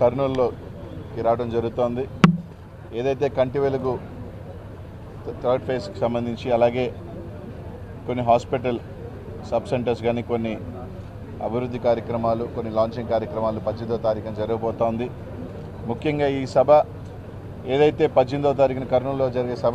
కర్నూలులోకి రావడం జరుగుతోంది ఏదైతే కంటి వెలుగు థర్డ్ ఫేజ్కి సంబంధించి అలాగే కొన్ని హాస్పిటల్ సబ్ సెంటర్స్ కానీ కొన్ని అభివృద్ధి కార్యక్రమాలు కొన్ని లాంచింగ్ కార్యక్రమాలు పద్దెనిమిదో తారీఖున జరగబోతోంది ముఖ్యంగా ఈ సభ ఏదైతే పద్దెనిమిదో తారీఖున కర్నూలులో జరిగే సభ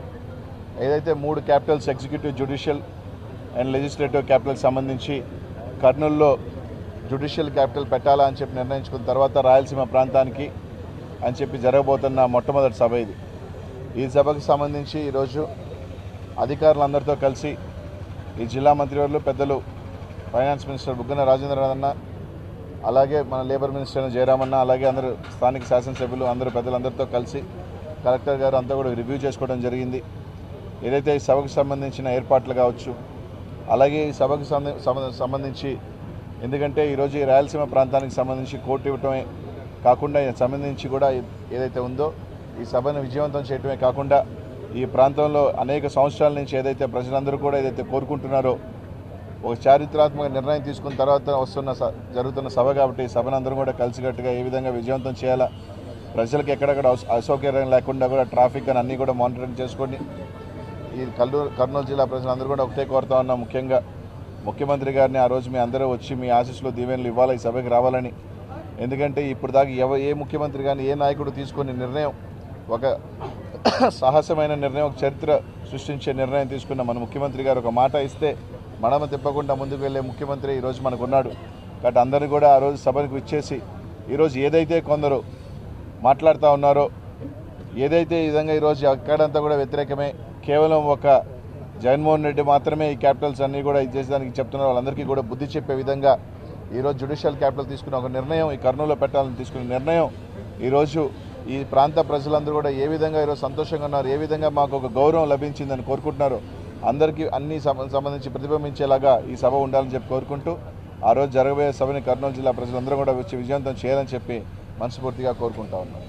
ఏదైతే మూడు capitals executive judicial and legislative క్యాపిటల్కి సంబంధించి కర్నూలులో జ్యుడిషియల్ క్యాపిటల్ పెట్టాలా అని చెప్పి నిర్ణయించుకున్న తర్వాత రాయలసీమ ప్రాంతానికి అని చెప్పి జరగబోతున్న మొట్టమొదటి సభ ఇది ఈ సభకు సంబంధించి ఈరోజు అధికారులందరితో కలిసి ఈ జిల్లా మంత్రివర్యులు పెద్దలు ఫైనాన్స్ మినిస్టర్ బుగ్గన రాజేంద్రనాథ్ అన్న అలాగే మన లేబర్ మినిస్టర్ అయిన జయరామన్న అలాగే అందరూ స్థానిక శాసనసభ్యులు అందరూ పెద్దలందరితో కలిసి కలెక్టర్ గారు అంతా కూడా రివ్యూ చేసుకోవడం జరిగింది ఏదైతే ఈ సభకు సంబంధించిన ఏర్పాట్లు కావచ్చు అలాగే ఈ సభకు సంబంధ- సంబంధ- సంబంధించి ఎందుకంటే ఈరోజు ఈ రాయలసీమ ప్రాంతానికి సంబంధించి కోర్టు ఇవ్వటమే కాకుండా ఈ సంబంధించి కూడా ఏదైతే ఉందో ఈ సభను విజయవంతం చేయటమే కాకుండా ఈ ప్రాంతంలో అనేక సంవత్సరాల నుంచి ఏదైతే ప్రజలందరూ కూడా ఏదైతే కోరుకుంటున్నారో ఒక చారిత్రాత్మక నిర్ణయం తీసుకున్న తర్వాత వస్తున్న స- జరుగుతున్న సభ కాబట్టి ఈ సభను అందరూ కూడా కలిసికట్టుగా ఏ విధంగా విజయవంతం చేయాలా ప్రజలకు ఎక్కడెక్కడ అసౌ- అసౌకర్యం లేకుండా కూడా ట్రాఫిక్ అని అన్నీ కూడా మానిటరింగ్ చేసుకొని ఈ కల్లూరు కర్నూలు జిల్లా ప్రజలందరూ కూడా ఒకటే కోరుతా ఉన్నాం ముఖ్యంగా ముఖ్యమంత్రి గారిని ఆ రోజు మీ అందరూ వచ్చి మీ ఆశీస్సులు దీవెనలు ఇవ్వాలి ఈ సభకి రావాలని ఎందుకంటే ఇప్పుడు దాకా ఎవ ఏ ముఖ్యమంత్రి కానీ ఏ నాయకుడు తీసుకునే నిర్ణయం ఒక సాహసమైన నిర్ణయం ఒక చరిత్ర సృష్టించే నిర్ణయం తీసుకున్న మన ముఖ్యమంత్రి గారు ఒక మాట ఇస్తే మడమ తిప్పకుండా ముందుకు వెళ్ళే ముఖ్యమంత్రి ఈరోజు మనకు ఉన్నాడు కాబట్టి అందరినీ కూడా ఆ రోజు సభకు ఇచ్చేసి ఈరోజు ఏదైతే కొందరు మాట్లాడుతూ ఉన్నారో ఏదైతే ఈ విధంగా ఈరోజు ఎక్కడంతా కూడా వ్యతిరేకమే కేవలం ఒక జగన్మోహన్ రెడ్డి మాత్రమే ఈ క్యాపిటల్స్ అన్నీ కూడా ఇది చేసేదానికి చెప్తున్నారు వాళ్ళందరికీ కూడా బుద్ధి చెప్పే విధంగా ఈరోజు జ్యుడిషియల్ క్యాపిటల్ తీసుకున్న ఒక నిర్ణయం ఈ కర్నూలులో పెట్టాలని తీసుకున్న నిర్ణయం ఈరోజు ఈ ప్రాంత ప్రజలందరూ కూడా ఏ విధంగా ఈరోజు సంతోషంగా ఉన్నారు ఏ విధంగా మాకు ఒక గౌరవం లభించిందని కోరుకుంటున్నారు అందరికీ అన్ని సంబ- సంబంధించి ప్రతిబింబించేలాగా ఈ సభ ఉండాలని చెప్పి కోరుకుంటూ ఆ రోజు జరగబోయే సభని కర్నూలు జిల్లా ప్రజలందరూ కూడా వచ్చి విజయవంతం చేయాలని చెప్పి మనస్ఫూర్తిగా కోరుకుంటా ఉన్నాం